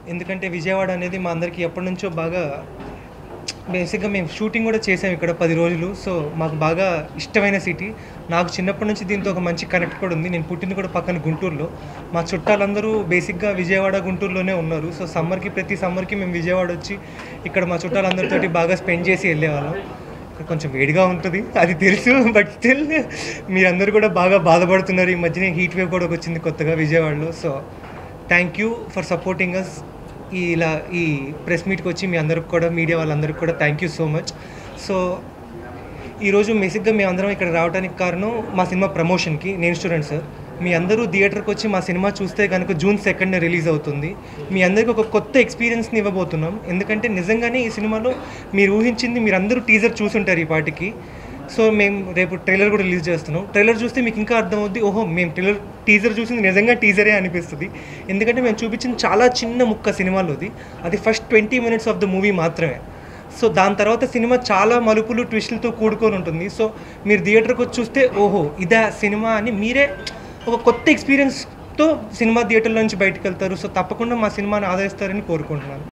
ఎందుకంటే విజయవాడ అనేది మా అందరికీ ఎప్పటి నుంచో బాగా బేసిక్గా మేము షూటింగ్ కూడా చేసాం ఇక్కడ పది రోజులు సో మాకు బాగా ఇష్టమైన సిటీ నాకు చిన్నప్పటి నుంచి దీంతో ఒక మంచి కనెక్ట్ కూడా ఉంది నేను పుట్టింది కూడా పక్కన గుంటూరులో మా చుట్టాలందరూ బేసిక్గా విజయవాడ గుంటూరులోనే ఉన్నారు సో సమ్మర్కి ప్రతి సమ్మర్కి మేము విజయవాడ వచ్చి ఇక్కడ మా చుట్టాలందరితోటి బాగా స్పెండ్ చేసి వెళ్ళేవాళ్ళం ఇక్కడ కొంచెం వేడిగా ఉంటుంది అది తెలుసు బట్ స్టిల్ మీరందరూ కూడా బాగా బాధపడుతున్నారు ఈ మధ్యన హీట్ వేవ్ కూడా వచ్చింది కొత్తగా విజయవాడలో so thank you for supporting us ఈ ఇలా ఈ ప్రెస్ మీట్కి వచ్చి మీ అందరికి కూడా మీడియా వాళ్ళందరికీ కూడా thank you so much so ఈరోజు బేసిక్గా మేము అందరం ఇక్కడ రావడానికి కారణం మా సినిమా ప్రమోషన్కి నేను స్టూడెంట్ సార్ మీ అందరూ థియేటర్కి వచ్చి మా సినిమా చూస్తే కనుక జూన్ సెకండ్ రిలీజ్ అవుతుంది మీ అందరికీ ఒక కొత్త ఎక్స్పీరియన్స్ని ఇవ్వబోతున్నాం ఎందుకంటే నిజంగానే ఈ సినిమాలో మీరు ఊహించింది మీరు అందరూ టీజర్ చూసుంటారు ఈ పాటికి సో మేము రేపు ట్రైలర్ కూడా రిలీజ్ చేస్తున్నాం ట్రైలర్ చూస్తే మీకు ఇంకా అర్థమవుద్ది ఓహో మేము ట్రైలర్ టీజర్ చూసింది నిజంగా టీజరే అనిపిస్తుంది ఎందుకంటే మేము చూపించిన చాలా చిన్న ముక్క సినిమాలోది అది first twenty minutes of the movie మాత్రమే సో దాని తర్వాత సినిమా చాలా మలుపులు ట్విస్టులతో కూడుకొని ఉంటుంది సో మీరు థియేటర్కి వచ్చి చూస్తే ఓహో ఇదా సినిమా అని మీరే ఒక కొత్త ఎక్స్పీరియన్స్తో సినిమా థియేటర్లో నుంచి బయటకు వెళ్తారు సో తప్పకుండా మా సినిమాని ఆదరిస్తారని కోరుకుంటున్నాను